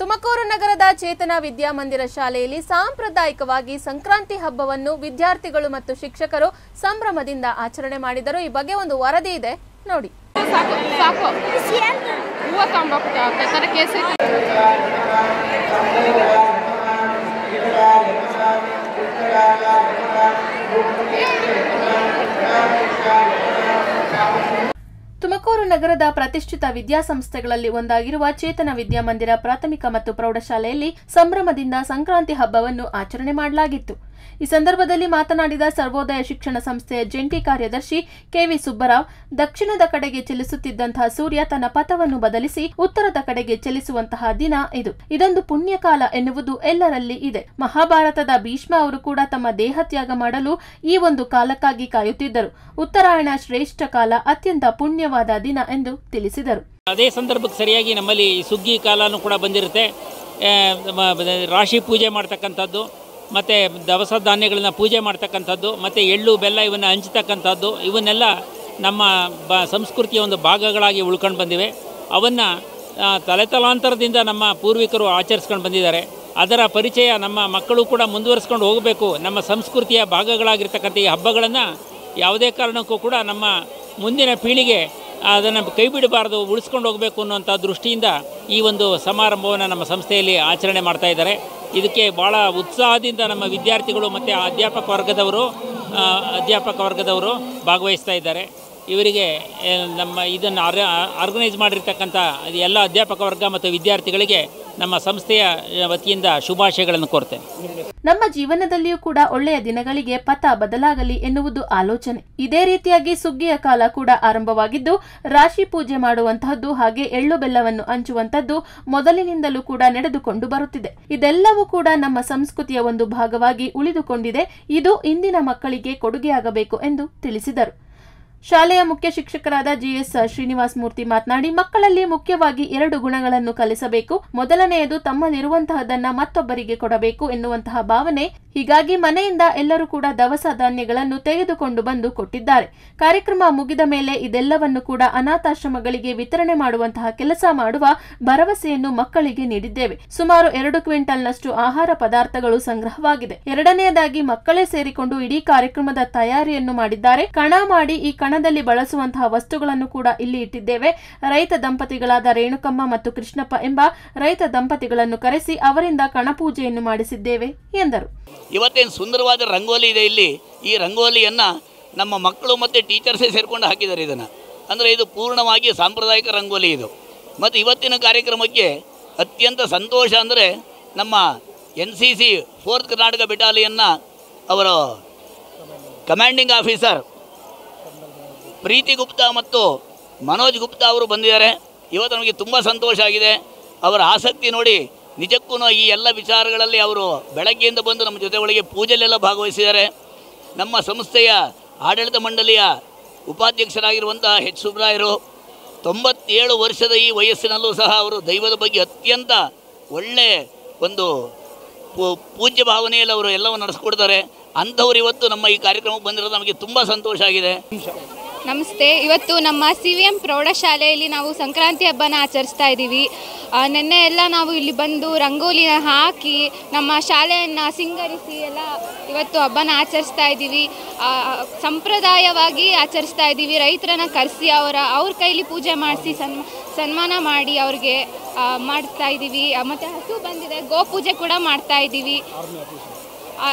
ತುಮಕೂರು ನಗರದ ಚೇತನ ವಿದ್ಯಾಮಂದಿರ ಶಾಲೆಯಲ್ಲಿ ಸಾಂಪ್ರದಾಯಿಕವಾಗಿ ಸಂಕ್ರಾಂತಿ ಹಬ್ಬವನ್ನು ವಿದ್ಯಾರ್ಥಿಗಳು ಮತ್ತು ಶಿಕ್ಷಕರು ಸಂಭ್ರಮದಿಂದ ಆಚರಣೆ ಮಾಡಿದರು ಈ ಬಗ್ಗೆ ಒಂದು ವರದಿ ಇದೆ ನೋಡಿ ಸಾಕು ಸಾಕು ಹೂವು ತಗೊಂಬೋಗ್ಬಿಟ್ಟು ತರ ಕೇಸರಿ ತುಮಕೂರು ನಗರದ ಪ್ರತಿಷ್ಠಿತ ವಿದ್ಯಾಸಂಸ್ಥೆಗಳಲ್ಲಿ ಒಂದಾಗಿರುವ ಚೇತನ ವಿದ್ಯಾಮಂದಿರ ಪ್ರಾಥಮಿಕ ಮತ್ತು ಪ್ರೌಢಶಾಲೆಯಲ್ಲಿ ಸಂಭ್ರಮದಿಂದ ಸಂಕ್ರಾಂತಿ ಹಬ್ಬವನ್ನು ಆಚರಣೆ ಮಾಡಲಾಗಿತ್ತು ಈ ಸಂದರ್ಭದಲ್ಲಿ ಮಾತನಾಡಿದ ಸರ್ವೋದಯ ಶಿಕ್ಷಣ ಸಂಸ್ಥೆಯ ಜಂಟಿ ಕಾರ್ಯದರ್ಶಿ ಕೆವಿ ಸುಬ್ಬರಾವ್ ದಕ್ಷಿಣದ ಕಡೆಗೆ ಚಲಿಸುತ್ತಿದ್ದಂತಹ ಸೂರ್ಯ ತನ್ನ ಪಥವನ್ನು ಬದಲಿಸಿ ಉತ್ತರದ ಕಡೆಗೆ ಚಲಿಸುವಂತಹ ದಿನ ಇದು ಇದೊಂದು ಪುಣ್ಯಕಾಲ ಎನ್ನುವುದು ಎಲ್ಲರಲ್ಲಿ ಇದೆ ಮಹಾಭಾರತದ ಭೀಷ್ಮ ಅವರು ಕೂಡ ತಮ್ಮ ದೇಹತ್ಯಾಗ ಮಾಡಲು ಈ ಒಂದು ಕಾಲಕ್ಕಾಗಿ ಕಾಯುತ್ತಿದ್ದರು ಉತ್ತರಾಯಣ ಶ್ರೇಷ್ಠ ಕಾಲ ಅತ್ಯಂತ ಪುಣ್ಯವಾದ ದಿನ ಎಂದು ತಿಳಿಸಿದರು ಅದೇ ಸಂದರ್ಭಕ್ಕೆ ಸರಿಯಾಗಿ ನಮ್ಮಲ್ಲಿ ಈ ಸುಗ್ಗಿ ಕಾಲನೂ ಕೂಡ ಬಂದಿರುತ್ತೆ ಆ, ಮ- ಬ- ರಾಶಿ ಪೂಜೆ ಮಾಡ್ತಕ್ಕಂಥದ್ದು ಮತ್ತು ದವಸ ಧಾನ್ಯಗಳನ್ನ ಪೂಜೆ ಮಾಡ್ತಕ್ಕಂಥದ್ದು ಮತ್ತು ಎಳ್ಳು ಬೆಲ್ಲ ಇವನ್ನು ಹಂಚ್ತಕ್ಕಂಥದ್ದು ಇವನ್ನೆಲ್ಲ ನಮ್ಮ ಬ ಸಂಸ್ಕೃತಿಯ ಒಂದು ಭಾಗಗಳಾಗಿ ಉಳ್ಕೊಂಡು ಬಂದಿವೆ ಅವನ್ನು ತಲೆತಲಾಂತರದಿಂದ ನಮ್ಮ ಪೂರ್ವಿಕರು ಆಚರಿಸ್ಕೊಂಡು ಬಂದಿದ್ದಾರೆ ಅದರ ಪರಿಚಯ ನಮ್ಮ ಮಕ್ಕಳು ಕೂಡ ಮುಂದುವರಿಸ್ಕೊಂಡು ಹೋಗಬೇಕು ನಮ್ಮ ಸಂಸ್ಕೃತಿಯ ಭಾಗಗಳಾಗಿರ್ತಕ್ಕಂಥ ಈ ಹಬ್ಬಗಳನ್ನು ಯಾವುದೇ ಕಾರಣಕ್ಕೂ ಕೂಡ ನಮ್ಮ ಮುಂದಿನ ಪೀಳಿಗೆ ಅದನ್ನು ಕೈ ಬಿಡಬಾರ್ದು ಉಳಿಸ್ಕೊಂಡು ಹೋಗಬೇಕು ಅನ್ನುವಂಥ ದೃಷ್ಟಿಯಿಂದ ಈ ಒಂದು ಸಮಾರಂಭವನ್ನು ನಮ್ಮ ಸಂಸ್ಥೆಯಲ್ಲಿ ಆಚರಣೆ ಮಾಡ್ತಾ ಇದ್ದಾರೆ ಇದಕ್ಕೆ ಭಾಳ ಉತ್ಸಾಹದಿಂದ ನಮ್ಮ ವಿದ್ಯಾರ್ಥಿಗಳು ಮತ್ತು ಅಧ್ಯಾಪಕ ವರ್ಗದವರು ಆ, ಅಧ್ಯಾಪಕ ವರ್ಗದವರು ಭಾಗವಹಿಸ್ತಾ ಇದ್ದಾರೆ ಇವರಿಗೆ ಆ, ನಮ್ಮ ಇದನ್ನು ಆರ್ ಆರ್ಗನೈಸ್ ಮಾಡಿರ್ತಕ್ಕಂಥ ಎಲ್ಲ ಅಧ್ಯಾಪಕ ವರ್ಗ ಮತ್ತು ವಿದ್ಯಾರ್ಥಿಗಳಿಗೆ ನಮ್ಮ ಸಂಸ್ಥೆಯ ಆ, ವತಿಯಿಂದ ಶುಭಾಶಯಗಳನ್ನು ಕೋರ್ತೇನೆ ನಮ್ಮ ಜೀವನದಲ್ಲಿಯೂ ಕೂಡ ಒಳ್ಳೆಯ ದಿನಗಳಿಗೆ ಪಥ ಬದಲಾಗಲಿ ಎನ್ನುವುದು ಆಲೋಚನೆ ಇದೇ ರೀತಿಯಾಗಿ ಸುಗ್ಗಿಯ ಕಾಲ ಕೂಡ ಆರಂಭವಾಗಿದ್ದು ರಾಶಿ ಪೂಜೆ ಮಾಡುವಂತಹದ್ದು ಹಾಗೆ ಎಳ್ಳು ಬೆಲ್ಲವನ್ನು ಹಂಚುವಂತದ್ದು ಮೊದಲಿನಿಂದಲೂ ಕೂಡ ನಡೆದುಕೊಂಡು ಬರುತ್ತಿದೆ ಇದೆಲ್ಲವೂ ಕೂಡ ನಮ್ಮ ಸಂಸ್ಕೃತಿಯ ಒಂದು ಭಾಗವಾಗಿ ಉಳಿದುಕೊಂಡಿದೆ ಇದು ಇಂದಿನ ಮಕ್ಕಳಿಗೆ ಕೊಡುಗೆಯಾಗಬೇಕು ಎಂದು ತಿಳಿಸಿದರು ಶಾಲೆಯ ಮುಖ್ಯ ಶಿಕ್ಷಕರಾದ ಜಿಎಸ್ ಶ್ರೀನಿವಾಸ್ ಮೂರ್ತಿ ಮಾತನಾಡಿ ಮಕ್ಕಳಲ್ಲಿ ಮುಖ್ಯವಾಗಿ ಎರಡು ಗುಣಗಳನ್ನು ಕಲಿಸಬೇಕು ಮೊದಲನೆಯದು ತಮ್ಮಲ್ಲಿರುವಂತಹದನ್ನ ಮತ್ತೊಬ್ಬರಿಗೆ ಕೊಡಬೇಕು ಎನ್ನುವಂತಹ ಭಾವನೆ ಹೀಗಾಗಿ ಮನೆಯಿಂದ ಎಲ್ಲರೂ ಕೂಡ ದವಸ ಧಾನ್ಯಗಳನ್ನು ತೆಗೆದುಕೊಂಡು ಬಂದು ಕೊಟ್ಟಿದ್ದಾರೆ ಕಾರ್ಯಕ್ರಮ ಮುಗಿದ ಮೇಲೆ ಇದೆಲ್ಲವನ್ನು ಕೂಡ ಅನಾಥಾಶ್ರಮಗಳಿಗೆ ವಿತರಣೆ ಮಾಡುವಂತಹ ಕೆಲಸ ಮಾಡುವ ಭರವಸೆಯನ್ನು ಮಕ್ಕಳಿಗೆ ನೀಡಿದ್ದೇವೆ ಸುಮಾರು ಎರಡು ಕ್ವಿಂಟಲ್ನಷ್ಟು ಆಹಾರ ಪದಾರ್ಥಗಳು ಸಂಗ್ರಹವಾಗಿದೆ ಎರಡನೆಯದಾಗಿ ಮಕ್ಕಳೇ ಸೇರಿಕೊಂಡು ಇಡೀ ಕಾರ್ಯಕ್ರಮದ ತಯಾರಿಯನ್ನು ಮಾಡಿದ್ದಾರೆ ಕಣ ಮಾಡಿ ಈ ಕಣದಲ್ಲಿ ಬಳಸುವಂತಹ ವಸ್ತುಗಳನ್ನು ಕೂಡ ಇಲ್ಲಿ ಇಟ್ಟಿದ್ದೇವೆ ರೈತ ದಂಪತಿಗಳಾದ ರೇಣುಕಮ್ಮ ಮತ್ತು ಕೃಷ್ಣಪ್ಪ ಎಂಬ ರೈತ ದಂಪತಿಗಳನ್ನು ಕರೆಸಿ ಅವರಿಂದ ಕಣಪೂಜೆಯನ್ನು ಮಾಡಿಸಿದ್ದೇವೆ ಎಂದರು ಇವತ್ತೇನು ಸುಂದರವಾದ ರಂಗೋಲಿ ಇದೆ ಇಲ್ಲಿ ಈ ರಂಗೋಲಿಯನ್ನು ನಮ್ಮ ಮಕ್ಕಳು ಮತ್ತು ಟೀಚರ್ಸೇ ಸೇರಿಕೊಂಡು ಹಾಕಿದ್ದಾರೆ ಇದನ್ನು ಅಂದರೆ ಇದು ಪೂರ್ಣವಾಗಿ ಸಾಂಪ್ರದಾಯಿಕ ರಂಗೋಲಿ ಇದು ಮತ್ತು ಇವತ್ತಿನ ಕಾರ್ಯಕ್ರಮಕ್ಕೆ ಅತ್ಯಂತ ಸಂತೋಷ ಅಂದರೆ ನಮ್ಮ N C C fourth Karnataka ಬೆಟಾಲಿಯನ್ನ ಅವರ ಕಮಾಂಡಿಂಗ್ ಆಫೀಸರ್ ಪ್ರೀತಿ ಗುಪ್ತಾ ಮತ್ತು ಮನೋಜ್ ಗುಪ್ತಾ ಅವರು ಬಂದಿದ್ದಾರೆ ಇವತ್ತು ನಮಗೆ ತುಂಬ ಸಂತೋಷ ಆಗಿದೆ ಅವರ ಆಸಕ್ತಿ ನೋಡಿ ನಿಜಕ್ಕೂ ಈ ಎಲ್ಲ ವಿಚಾರಗಳಲ್ಲಿ ಅವರು ಬೆಳಗ್ಗೆಯಿಂದ ಬಂದು ನಮ್ಮ ಜೊತೆ ಒಳಗೆ ಪೂಜೆಯಲ್ಲೆಲ್ಲ ಭಾಗವಹಿಸಿದ್ದಾರೆ ನಮ್ಮ ಸಂಸ್ಥೆಯ ಆಡಳಿತ ಮಂಡಳಿಯ ಉಪಾಧ್ಯಕ್ಷರಾಗಿರುವಂಥ ಎಚ್ ಸುಬ್ರಾಯರು ತೊಂಬತ್ತೇಳು ವರ್ಷದ ಈ ವಯಸ್ಸಿನಲ್ಲೂ ಸಹ ಅವರು ದೈವದ ಬಗ್ಗೆ ಅತ್ಯಂತ ಒಳ್ಳೆ ಒಂದು ಪೂ- ಪೂಜ್ಯ ಭಾವನೆಯಲ್ಲಿ ಅವರು ಎಲ್ಲವನ್ನು ನಡೆಸ್ಕೊಡ್ತಾರೆ ಅಂಥವ್ರು ಇವತ್ತು ನಮ್ಮ ಈ ಕಾರ್ಯಕ್ರಮಕ್ಕೆ ಬಂದಿರೋದು ನಮಗೆ ತುಂಬ ಸಂತೋಷ ಆಗಿದೆ ನಮಸ್ತೆ ಇವತ್ತು ನಮ್ಮ ಸಿ ವಿ ಎಂ ಪ್ರೌಢಶಾಲೆಯಲ್ಲಿ ನಾವು ಸಂಕ್ರಾಂತಿ ಹಬ್ಬನ ಆಚರಿಸ್ತಾ ಇದ್ದೀವಿ ಆ, ನಿನ್ನೆ ಎಲ್ಲ ನಾವು ಇಲ್ಲಿ ಬಂದು ರಂಗೋಲಿನ ಹಾಕಿ ನಮ್ಮ ಶಾಲೆಯನ್ನು ಸಿಂಗರಿಸಿ ಎಲ್ಲ ಇವತ್ತು ಹಬ್ಬನ ಆಚರಿಸ್ತಾ ಇದ್ದೀವಿ ಆ, ಸಂಪ್ರದಾಯವಾಗಿ ಆಚರಿಸ್ತಾ ಇದ್ದೀವಿ ರೈತರನ್ನ ಕರೆಸಿ ಅವರ ಅವ್ರ ಕೈಲಿ ಪೂಜೆ ಮಾಡಿಸಿ ಸನ್ಮ ಸನ್ಮಾನ ಮಾಡಿ ಅವ್ರಿಗೆ ಆ, ಮಾಡ್ತಾ ಇದ್ದೀವಿ ಆ, ಮತ್ತು ಹಸು ಬಂದಿದೆ ಗೋಪೂಜೆ ಕೂಡ ಮಾಡ್ತಾ ಇದ್ದೀವಿ ಆ,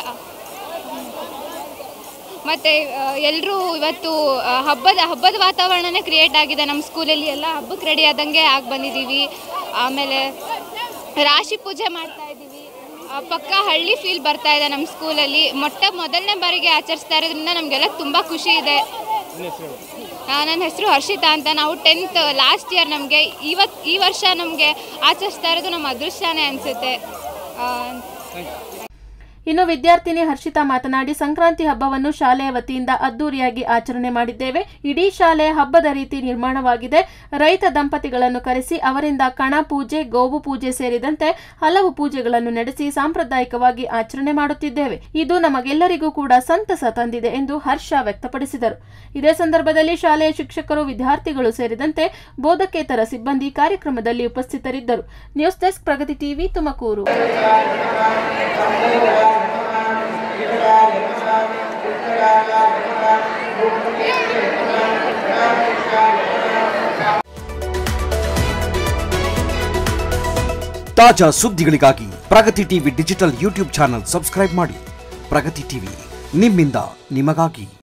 ಮತ್ತು ಎಲ್ಲರೂ ಇವತ್ತು ಆ, ಹಬ್ಬದ ಹಬ್ಬದ ವಾತಾವರಣನೇ ಕ್ರಿಯೇಟ್ ಆಗಿದೆ ನಮ್ಮ ಸ್ಕೂಲಲ್ಲಿ ಎಲ್ಲ ಹಬ್ಬಕ್ಕೆ ರೆಡಿ ಆದಂಗೆ ಆಗಿ ಬಂದಿದ್ದೀವಿ ಆಮೇಲೆ ರಾಶಿ ಪೂಜೆ ಮಾಡ್ತಾ ಇದ್ದೀವಿ ಆ, ಪಕ್ಕ ಹಳ್ಳಿ ಫೀಲ್ ಬರ್ತಾ ಇದೆ ನಮ್ಮ ಸ್ಕೂಲಲ್ಲಿ ಮೊಟ್ಟ ಮೊದಲನೇ ಬಾರಿಗೆ ಆಚರಿಸ್ತಾ ಇರೋದ್ರಿಂದ ನಮಗೆಲ್ಲ ತುಂಬ ಖುಷಿ ಇದೆ ಆ, ನನ್ನ ಹೆಸರು ಹರ್ಷಿತಾ ಅಂತ ನಾವು ಟೆಂತ್ ಲಾಸ್ಟ್ ಇಯರ್ ನಮಗೆ ಇವತ್ತು ಈ ವರ್ಷ ನಮಗೆ ಆಚರಿಸ್ತಾ ಇರೋದು ನಮ್ಮ ಅದೃಷ್ಟನೇ ಅನಿಸುತ್ತೆ ಇನ್ನು ವಿದ್ಯಾರ್ಥಿನಿ ಹರ್ಷಿತಾ ಮಾತನಾಡಿ ಸಂಕ್ರಾಂತಿ ಹಬ್ಬವನ್ನು ಶಾಲೆಯ ವತಿಯಿಂದ ಅದ್ದೂರಿಯಾಗಿ ಆಚರಣೆ ಮಾಡಿದ್ದೇವೆ ಇಡೀ ಶಾಲೆ ಹಬ್ಬದ ರೀತಿ ನಿರ್ಮಾಣವಾಗಿದೆ ರೈತ ದಂಪತಿಗಳನ್ನು ಕರೆಸಿ ಅವರಿಂದ ಕಣ ಪೂಜೆ ಗೋವು ಪೂಜೆ ಸೇರಿದಂತೆ ಹಲವು ಪೂಜೆಗಳನ್ನು ನಡೆಸಿ ಸಾಂಪ್ರದಾಯಿಕವಾಗಿ ಆಚರಣೆ ಮಾಡುತ್ತಿದ್ದೇವೆ ಇದು ನಮಗೆಲ್ಲರಿಗೂ ಕೂಡ ಸಂತಸ ತಂದಿದೆ ಎಂದು ಹರ್ಷ ವ್ಯಕ್ತಪಡಿಸಿದರು ಇದೇ ಸಂದರ್ಭದಲ್ಲಿ ಶಾಲೆಯ ಶಿಕ್ಷಕರು ವಿದ್ಯಾರ್ಥಿಗಳು ಸೇರಿದಂತೆ ಬೋಧಕೇತರ ಸಿಬ್ಬಂದಿ ಕಾರ್ಯಕ್ರಮದಲ್ಲಿ ಉಪಸ್ಥಿತರಿದ್ದರು news desk Pragati TV Tumakuru ತಾಜಾ ಸುದ್ದಿಗಳಿಗಾಗಿ Pragati TV digital YouTube channel subscribe ಮಾಡಿ ಪ್ರಗತಿ ಟಿವಿ ನಿಮ್ಮಿಂದ ನಿಮಗಾಗಿ